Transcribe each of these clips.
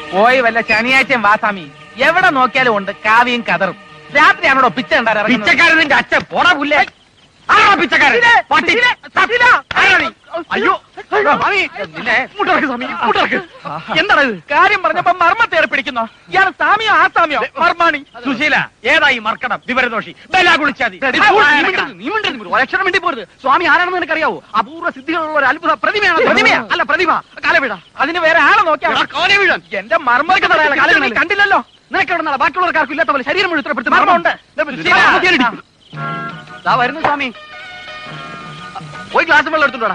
പോയി വല്ല ശനിയാഴ്ചയും വാസാമി എവിടെ നോക്കിയാലും ഉണ്ട് കാവിയും കതറും രാത്രിയാണോ പിച്ച പിച്ചക്കാരൻ നിന്റെ അച്ഛൻ പോടാ പുല്ലേ ആരാ പിച്ചക്കാരൻ പട്ടി. ആരാ നീ? അയ്യോ സ്വാമി, നിന്നെ ഇങ്ങോട്ടിറക്ക് സ്വാമി, ഇങ്ങോട്ടിറക്ക്. എന്താണ് ഇത് കാര്യം പറഞ്ഞപ്പോ മർമ്മത്തേറി പിടിക്കുന്നോ ഇയാൾ സാമിയോ ആസാമിയോ മർമാണി സുശീല ഏതായി മർക്കടം വിവരദോഷി ബലാ കുളിച്ചാതി ഒരക്ഷരം വേണ്ടി പോരുത് സ്വാമി ആരാണെന്ന് നിനക്കറിയാവോ അപൂർവ സിദ്ധികളുള്ള ഒരു അത്ഭുത പ്രതിമയാണ് പ്രതിമയാ? അല്ല പ്രതിമ കാലവിട അതിന് വേറെ ആളെ നോക്കിയാ എടാ, കോലെ വീഴാൻ. എന്റെ മർമ്മ കാലം കണ്ടില്ലല്ലോ നിനക്ക് എവിടെ നിന്നാ ബാക്കിയുള്ളവർക്ക് ആർക്കും ഇല്ലാത്ത പോലെ ശരീരം മുഴുത്തപ്പെടുത്തി മർമ്മമുണ്ട്. ദാ വരുന്നു സ്വാമി പോയി ഗ്ലാസ് വെള്ളം എടുത്തോടാ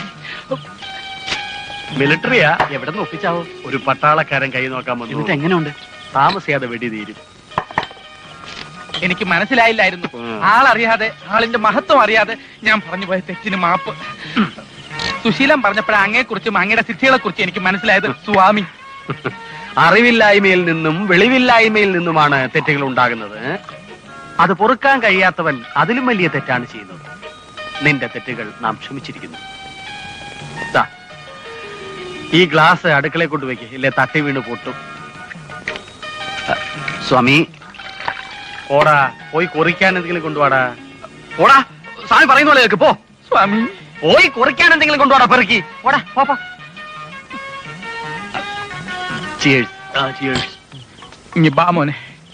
മിലിറ്ററിയാ എവിടെ നിന്ന് ഒപ്പിച്ചാവോ ഒരു പട്ടാളക്കാരൻ കൈ നോക്കാൻ എന്നിട്ട് വന്നു എങ്ങനെയുണ്ട് താമസിയാതെ വെടി തീരും എനിക്ക് മനസ്സിലായില്ലായിരുന്നു ഉം. ആളറിയാതെ ആളിന്റെ മഹത്വം അറിയാതെ ഞാൻ പറഞ്ഞു പോയ തെറ്റിന് മാപ്പ് സുശീലം പറഞ്ഞപ്പോഴേ അങ്ങയെ കുറിച്ചും അങ്ങയുടെ സിദ്ധികളെ കുറിച്ച് എനിക്ക് മനസ്സിലായത് സ്വാമി അറിവില്ലായ്മയിൽ നിന്നും വെളിവില്ലായ്മയിൽ നിന്നുമാണ് തെറ്റുകൾ ഉണ്ടാകുന്നത് അത് പൊറുക്കാൻ കഴിയാത്തവൻ അതിലും വലിയ തെറ്റാണ് ചെയ്യുന്നത് നിന്റെ തെറ്റുകൾ നാം ക്ഷമിച്ചിരിക്കുന്നു ദാ, ഈ ഗ്ലാസ് അടുക്കളയിൽ കൊണ്ടുവയ്ക്ക് ഇല്ലേ തട്ടി വീണ് പൊട്ടും അ, സ്വാമി ഓടാ പോയി കുറിക്കാൻ എന്തെങ്കിലും കൊണ്ടുപോടാ ഓടാ സ്വാമി പറയുന്ന പോലെ കേൾക്ക് പോ സ്വാമി പോയി കുറിക്കാൻ എന്തെങ്കിലും കൊണ്ടുപോടാ പെറുക്കി ഓടാ പോ പോ ചിയേഴ്സ് ആ ചിയേഴ്സ് ഇനി ബാ മോനെ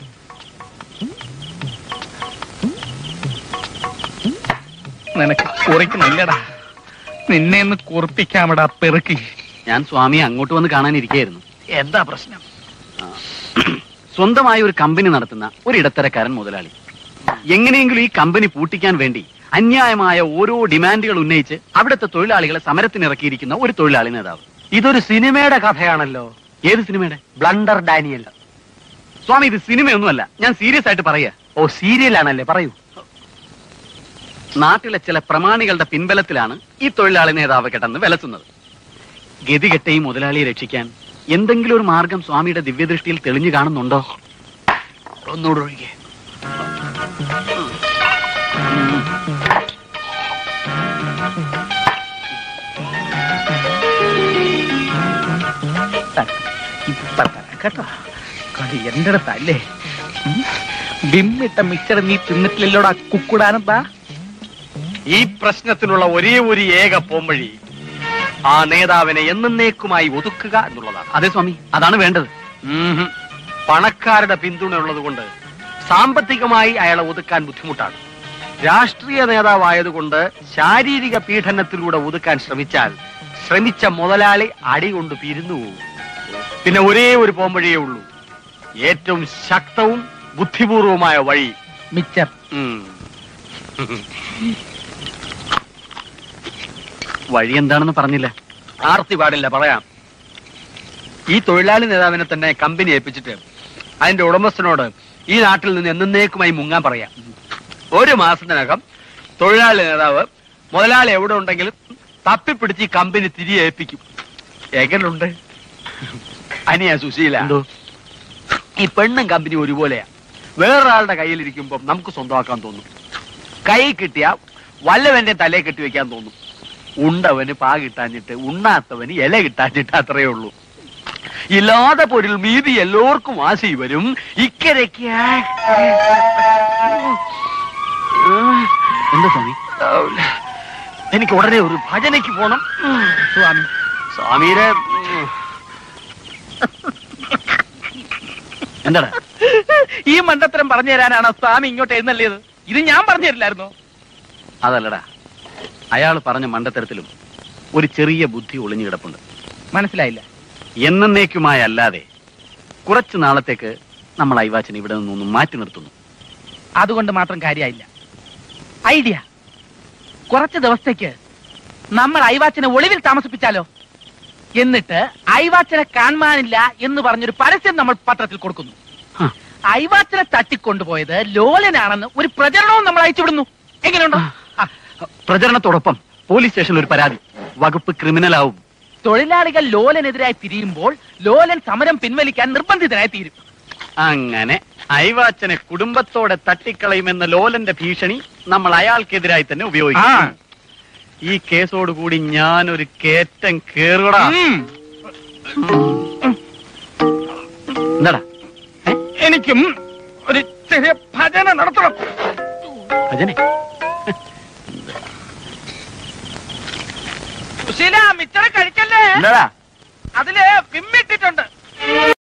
നിനക്ക് കുറിക്കുന്നില്ലടാ നിന്നെ ഒന്ന് കുറിപ്പിക്കാമടാ പെറുക്കി ഞാൻ സ്വാമിയെ അങ്ങോട്ട് വന്ന് കാണാനിരിക്കുകയായിരുന്നു എന്താ പ്രശ്നം സ്വന്തമായി ഒരു കമ്പനി നടത്തുന്ന ഒരു ഇടത്തരക്കാരൻ മുതലാളി എങ്ങനെയെങ്കിലും ഈ കമ്പനി പൂട്ടിക്കാൻ വേണ്ടി അന്യായമായ ഓരോ ഡിമാൻഡുകൾ ഉന്നയിച്ച് അവിടുത്തെ തൊഴിലാളികളെ സമരത്തിനിറക്കിയിരിക്കുന്ന ഒരു തൊഴിലാളി നേതാവ് ഇതൊരു സിനിമയുടെ കഥയാണല്ലോ ഏത് സിനിമയുടെ ബ്ലണ്ടർ ഡാനിയൽ സ്വാമി ഇത് സിനിമയൊന്നുമല്ല ഞാൻ സീരിയസ് ആയിട്ട് പറയാ ഓ സീരിയലാണല്ലേ പറയൂ നാട്ടിലെ ചില പ്രമാണികളുടെ പിൻബലത്തിലാണ് ഈ തൊഴിലാളി നേതാവ് കിടന്ന് വിലസുന്നത് ഗതികെട്ട ഈ മുതലാളിയെ രക്ഷിക്കാൻ എന്തെങ്കിലും ഒരു മാർഗം സ്വാമിയുടെ ദിവ്യദൃഷ്ടിയിൽ തെളിഞ്ഞു കാണുന്നുണ്ടോ ഒന്നുകൂടെ ഒഴികെ ഇപ്പൊ തരാം കേട്ടോ കളി എന്റെ അടുത്തല്ലേ ഉം. ബിമ്മിട്ട മിച്ചർ നീ തിന്നിട്ടില്ലല്ലോടാ കുക്കുടാനെന്താ ഈ പ്രശ്നത്തിനുള്ള ഒരേ ഒരു ഏക പോംവഴി ആ നേതാവിനെ എന്നേക്കുമായി ഒതുക്കുക എന്നുള്ളതാണ് അതെ സ്വാമി അതാണ് വേണ്ടത് ഉംഹും. പണക്കാരുടെ പിന്തുണ ഉള്ളതുകൊണ്ട് സാമ്പത്തികമായി അയാളെ ഒതുക്കാൻ ബുദ്ധിമുട്ടാണ് രാഷ്ട്രീയ നേതാവായതുകൊണ്ട് ശാരീരിക പീഡനത്തിലൂടെ ഒതുക്കാൻ ശ്രമിച്ചാൽ ശ്രമിച്ച മുതലാളി അടി കൊണ്ട് പിരിന്നു പോകും പിന്നെ ഒരേ ഒരു പോംവഴിയേ ഉള്ളൂ ഏറ്റവും ശക്തവും ബുദ്ധിപൂർവമായ വഴി മിച്ചർ ഉം. വഴി എന്താണെന്ന് പറഞ്ഞില്ല ആർത്തി പാടില്ല പറയാം ഈ തൊഴിലാളി നേതാവിനെ തന്നെ കമ്പനി ഏൽപ്പിച്ചിട്ട് അതിന്റെ ഉടമസ്ഥനോട് ഈ നാട്ടിൽ നിന്ന് എന്നേക്കുമായി മുങ്ങാൻ പറയാം ഒരു മാസത്തിനകം തൊഴിലാളി നേതാവ് മുതലാളി എവിടെ ഉണ്ടെങ്കിലും തപ്പിപ്പിടിച്ച് ഈ കമ്പനി തിരികെ ഏൽപ്പിക്കും എങ്ങനുണ്ട് അനിയ സുശീല ഈ പെണ്ണും കമ്പനി ഒരുപോലെയാ വേറൊരാളുടെ കയ്യിലിരിക്കുമ്പോൾ നമുക്ക് സ്വന്തമാക്കാൻ തോന്നും കൈ കിട്ടിയ വല്ലവന്റെ തലയെ കെട്ടി വെക്കാൻ തോന്നും ഉണ്ടവന് പാ കിട്ടാഞ്ഞിട്ട് ഉണ്ണാത്തവന് ഇല കിട്ടാഞ്ഞിട്ട് അത്രയേ ഉള്ളൂ ഇല്ലാതെ പൊരിൽ മീതി എല്ലാവർക്കും ആശി വരും ഇക്കരയ്ക്ക് എന്താ സ്വാമി എനിക്ക് ഉടനെ ഒരു ഭജനയ്ക്ക് പോണം സ്വാമി സ്വാമിയുടെ എന്താടാ ഈ മണ്ടത്തരം പറഞ്ഞു തരാനാണോ സ്വാമി ഇങ്ങോട്ട് എഴുന്നള്ളിയത് ഇത് ഞാൻ പറഞ്ഞു തരില്ലായിരുന്നോ അതല്ലടാ അയാൾ പറഞ്ഞ മണ്ടത്തരത്തിലും ഒരു ചെറിയ ബുദ്ധി ഒളിഞ്ഞു കിടപ്പുണ്ട് മനസ്സിലായില്ല എന്നേക്കുമായി അല്ലാതെ കുറച്ചു നാളത്തേക്ക് നമ്മൾ ഐവാച്ചൻ ഇവിടെ നിന്നൊന്നും മാറ്റി നിർത്തുന്നു അതുകൊണ്ട് മാത്രം കാര്യമായില്ല ഐഡിയ കുറച്ച് ദിവസത്തേക്ക് നമ്മൾ ഐവാച്ചനെ ഒളിവിൽ താമസിപ്പിച്ചാലോ എന്നിട്ട് ഐവാച്ചനെ കാണാനില്ല എന്ന് പറഞ്ഞൊരു പരസ്യം നമ്മൾ പത്രത്തിൽ കൊടുക്കുന്നു ഹ. ഐവാച്ചനെ തട്ടിക്കൊണ്ടുപോയത് ലോലനാണെന്ന് ഒരു പ്രചരണവും നമ്മൾ അയച്ചുവിടുന്നു എങ്ങനെയുണ്ടോ ആ, പ്രചരണത്തോടൊപ്പം പോലീസ് സ്റ്റേഷനിൽ ഒരു പരാതി വകുപ്പ് ക്രിമിനൽ ആവും തൊഴിലാളികൾ ലോലനെതിരായി തിരിയുമ്പോൾ ലോലൻ സമരം പിൻവലിക്കാൻ നിർബന്ധിതനായി തീരും അങ്ങനെ ഐവാച്ചനെ കുടുംബത്തോടെ തട്ടിക്കളയുമെന്ന ലോലന്റെ ഭീഷണി നമ്മൾ അയാൾക്കെതിരായി തന്നെ ഉപയോഗിക്കും ഈ കേസോടുകൂടി ഞാൻ ഒരു കേറ്റം കേറുകടാ ഉം. എന്താടാ ഏ? എനിക്കും ഒരു ചെറിയ ഭജന നടത്തണം ഭജനെ സുശീല മിച്ചറ് കഴിക്കല്ലേ എന്താടാ അതില് വിമ്മിട്ടിട്ടുണ്ട്